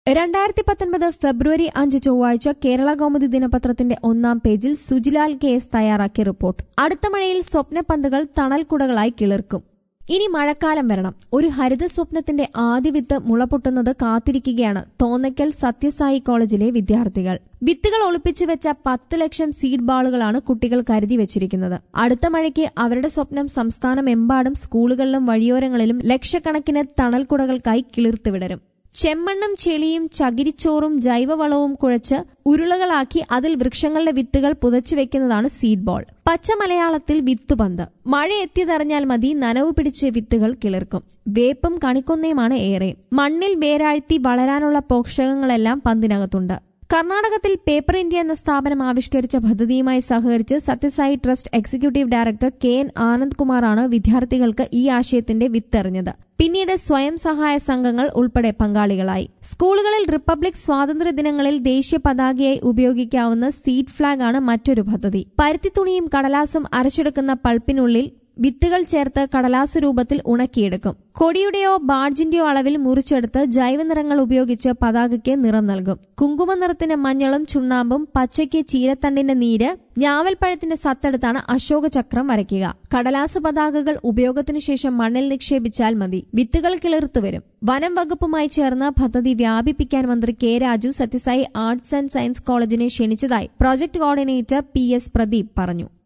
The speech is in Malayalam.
രണ്ടായിരത്തി പത്തൊൻപത് ഫെബ്രുവരി അഞ്ച് ചൊവ്വാഴ്ച കേരള കൗമുദി ദിനപത്രത്തിന്റെ ഒന്നാം പേജിൽ സുജിലാൽ കെ എസ് തയ്യാറാക്കിയ റിപ്പോർട്ട് അടുത്ത മഴയിൽ സ്വപ്നപന്തുകൾ തണൽക്കുടകളായി കിളിർക്കും ഇനി മഴക്കാലം വരണം ഒരു ഹരിത സ്വപ്നത്തിന്റെ ആദ്യ വിത്ത് മുളപൊട്ടുന്നത് കാത്തിരിക്കുകയാണ് തോന്നയ്ക്കൽ സത്യസായി കോളേജിലെ വിദ്യാർത്ഥികൾ വിത്തുകൾ ഒളിപ്പിച്ചു വെച്ച പത്ത് ലക്ഷം സീഡ് ബാളുകളാണ് കുട്ടികൾ കരുതി വെച്ചിരിക്കുന്നത് അടുത്ത മഴയ്ക്ക് അവരുടെ സ്വപ്നം സംസ്ഥാനമെമ്പാടും സ്കൂളുകളിലും വഴിയോരങ്ങളിലും ലക്ഷക്കണക്കിന് തണൽക്കുടകൾക്കായി കിളിർത്ത് വിടരും ചെമ്മണ്ണും ചെളിയും ചകിരിച്ചോറും ജൈവവളവും കുഴച്ച് ഉരുളകളാക്കി അതിൽ വൃക്ഷങ്ങളുടെ വിത്തുകൾ പുതച്ചു വെക്കുന്നതാണ് സീഡ് ബോൾ പച്ച മലയാളത്തിൽ വിത്തുപന്ത് മഴ എത്തിയതറിഞ്ഞാൽ മതി നനവ് പിടിച്ച് വിത്തുകൾ കിളിർക്കും വേപ്പും കണിക്കൊന്നയുമാണ് ഏറെ മണ്ണിൽ വേരാഴ്ത്തി വളരാനുള്ള പോഷകങ്ങളെല്ലാം പന്തിനകത്തുണ്ട് കർണാടകത്തിൽ പേപ്പർ ഇന്ത്യ എന്ന സ്ഥാപനം ആവിഷ്കരിച്ച പദ്ധതിയുമായി സഹകരിച്ച് Sathya Sai trust executive director K N Anand കുമാറാണ് വിദ്യാർത്ഥികൾക്ക് ഈ ആശയത്തിന്റെ വിത്തെറിഞ്ഞത് പിന്നീട് സ്വയം സഹായ സംഘങ്ങൾ ഉൾപ്പെടെ പങ്കാളികളായി സ്കൂളുകളിൽ റിപ്പബ്ലിക് സ്വാതന്ത്ര്യ ദിനങ്ങളിൽ ദേശീയ പതാകയായി ഉപയോഗിക്കാവുന്ന സീഡ് ഫ്ളാഗ് ആണ് മറ്റൊരു പദ്ധതി പരുത്തിത്തുണിയും കടലാസും അരച്ചെടുക്കുന്ന പൾപ്പിനുള്ളിൽ വിത്തുകൾ ചേർത്ത് കടലാസ് രൂപത്തിൽ ഉണക്കിയെടുക്കും കൊടിയുടെയോ ബാഡ്ജിന്റെയോ അളവിൽ മുറിച്ചെടുത്ത് ജൈവനിറങ്ങൾ ഉപയോഗിച്ച് പതാകയ്ക്ക് നിറം നൽകും കുങ്കുമ നിറത്തിന് മഞ്ഞളും ചുണ്ണാമ്പും പച്ചയ്ക്ക് ചീരത്തണ്ടിന്റെ നീര് ഞാവൽപ്പഴത്തിന്റെ സത്തെടുത്താണ് അശോക ചക്രം വരയ്ക്കുക കടലാസ് പതാകകൾ ഉപയോഗത്തിനു ശേഷം മണ്ണിൽ നിക്ഷേപിച്ചാൽ മതി വിത്തുകൾ കിളിർത്തു വരും വനം വകുപ്പുമായി ചേർന്ന് പദ്ധതി വ്യാപിപ്പിക്കാൻ മന്ത്രി K Raju Sathya Sai arts and science കോളേജിനെ ക്ഷണിച്ചതായി project coordinator P S Pradeep പറഞ്ഞു